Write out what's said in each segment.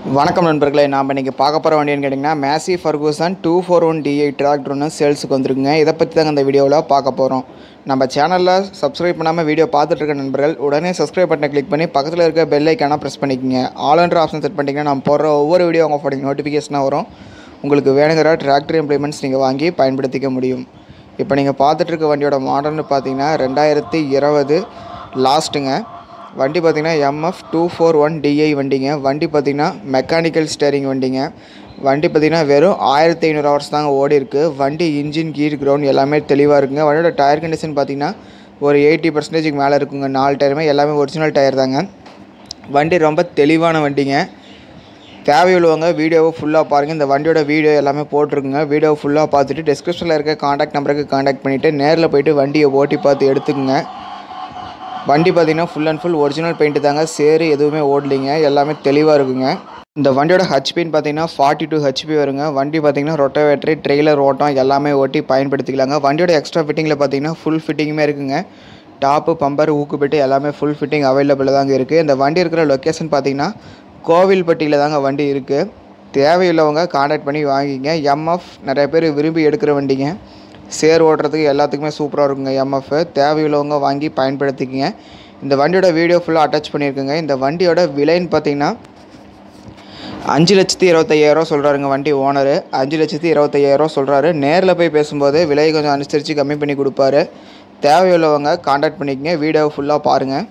வணக்கம் நண்பர்களே நாம் இன்றைக்கி பார்க்க போகிற வண்டின்னு கேட்டிங்கன்னா Massey Ferguson two four one DI tractor ஒன்று சேல்ஸுக்கு வந்துருக்குங்க இதை பற்றி தாங்க இந்த வீடியோவில் பார்க்க போகிறோம் நம்ம சேனலில் சப்ஸ்கிரைப் பண்ணாமல் வீடியோ பார்த்துட்டு இருக்க நண்பர்கள் உடனே சப்ஸ்கிரைப் பட்டனை கிளிக் பண்ணி பக்கத்தில் இருக்க பெல் ஐக்கான ப்ரெஸ் பண்ணிக்கோங்க ஆல்ன்ற ஆப்ஷன் செட் பண்ணிங்கன்னா நம்ம போடுற ஒவ்வொரு வீடியோ உங்கள் ஃபோன் நோட்டிஃபிகேஷனாக வரும் உங்களுக்கு வேணுங்கிற டிராக்டர் இம்ப்ளிமெண்ட்ஸ் நீங்கள் வாங்கி பயன்படுத்திக்க முடியும் இப்போ நீங்கள் பார்த்துட்டு இருக்க வண்டியோட மாடல்னு பார்த்தீங்கன்னா ரெண்டாயிரத்தி இருபது லாஸ்ட்டுங்க வண்டி பார்த்திங்கன்னா MF two four one DI வண்டிங்க வண்டி பார்த்திங்கன்னா மெக்கானிக்கல் ஸ்டேரிங் வண்டிங்க வண்டி பார்த்திங்கன்னா வெறும் ஆயிரத்தி ஐநூறு ஹவர்ஸ் தாங்க ஓடி இருக்கு வண்டி இன்ஜின் கீர் கிரவுண்ட் எல்லாமே தெளிவாக இருக்குங்க வண்டியோட டயர் கண்டிஷன் பார்த்திங்கன்னா ஒரு எயிட்டி பர்சன்டேஜுக்கு மேலே இருக்குங்க நாலு டயருமே எல்லாமே ஒரிஜினல் டயர் தாங்க வண்டி ரொம்ப தெளிவான வண்டிங்க தேவையுள்ளவங்க வீடியோவை ஃபுல்லாக பாருங்கள் இந்த வண்டியோட வீடியோ எல்லாமே போட்டிருக்குங்க வீடியோ ஃபுல்லாக பார்த்துட்டு டிஸ்கிரிப்ஷனில் இருக்க காண்டாக்ட் நம்பருக்கு காண்டாக்ட் பண்ணிவிட்டு நேரில் போயிட்டு வண்டியை ஓட்டி பார்த்து எடுத்துக்கோங்க வண்டி பார்த்திங்கன்னா full and full original paint தாங்க சேரு எதுவுமே ஓடலிங்க எல்லாமே தெளிவாக இருக்குங்க இந்த வண்டியோட ஹெச்பின்னு பார்த்தீங்கன்னா ஃபார்ட்டி டூ ஹெச்பி வருங்க வண்டி பார்த்தீங்கன்னா ரொட்டவேட்ரி ட்ரெய்லர் ஓட்டம் எல்லாமே ஓட்டி பயன்படுத்திக்கலாங்க வண்டியோட எக்ஸ்ட்ரா ஃபிட்டிங்கில் பார்த்தீங்கன்னா ஃபுல் ஃபிட்டிங்குமே இருக்குங்க டாப்பு பம்பர் ஊக்குப்பெட்டு எல்லாமே ஃபுல் ஃபிட்டிங் அவைலபிள் தாங்க இருக்குது இந்த வண்டி இருக்கிற லொக்கேஷன் பார்த்தீங்கன்னா கோவில்பட்டியில் தாங்க வண்டி இருக்குது தேவையுள்ளவங்க காண்டாக்ட் பண்ணி வாங்கிங்க எம்எஃப் நிறைய பேர் விரும்பி எடுக்கிற வண்டிங்க சேர் ஓட்டுறதுக்கு எல்லாத்துக்குமே சூப்பராக இருக்குங்க எம்எஃப் தேவையுள்ளவங்க வாங்கி பயன்படுத்திக்கங்க இந்த வண்டியோட வீடியோ ஃபுல்லாக அட்டாச் பண்ணியிருக்குங்க இந்த வண்டியோட விலைன்னு பார்த்தீங்கன்னா அஞ்சு லட்சத்தி இருபத்தையாயிரம் சொல்கிறாருங்க வண்டி ஓனரு அஞ்சு லட்சத்தி இருபத்தையாயிரம் சொல்கிறாரு நேரில் போய் பேசும்போது விலை கொஞ்சம் அனுசரித்து கம்மி பண்ணி கொடுப்பாரு தேவையுள்ளவங்க காண்டாக்ட் பண்ணிக்கங்க வீடியோவை ஃபுல்லாக பாருங்கள்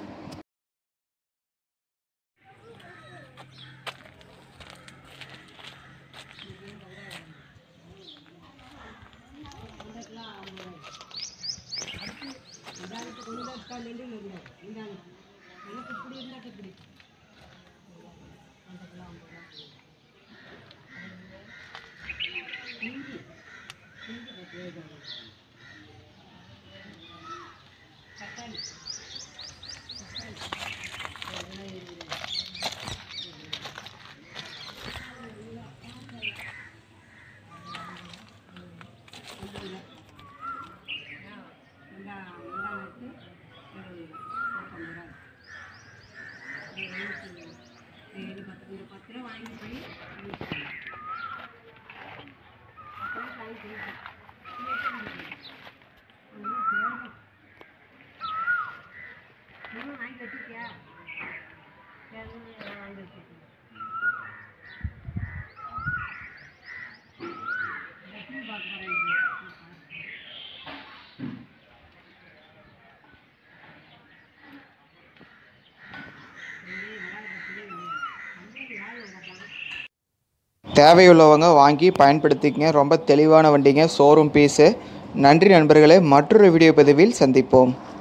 தேவையுள்ளவங்க வாங்கி பயன்படுத்திக்கங்க ரொம்ப தெளிவான வண்டிங்க ஷோரூம் பீஸு நன்றி நண்பர்களே மற்றொரு வீடியோ பதிவில் சந்திப்போம்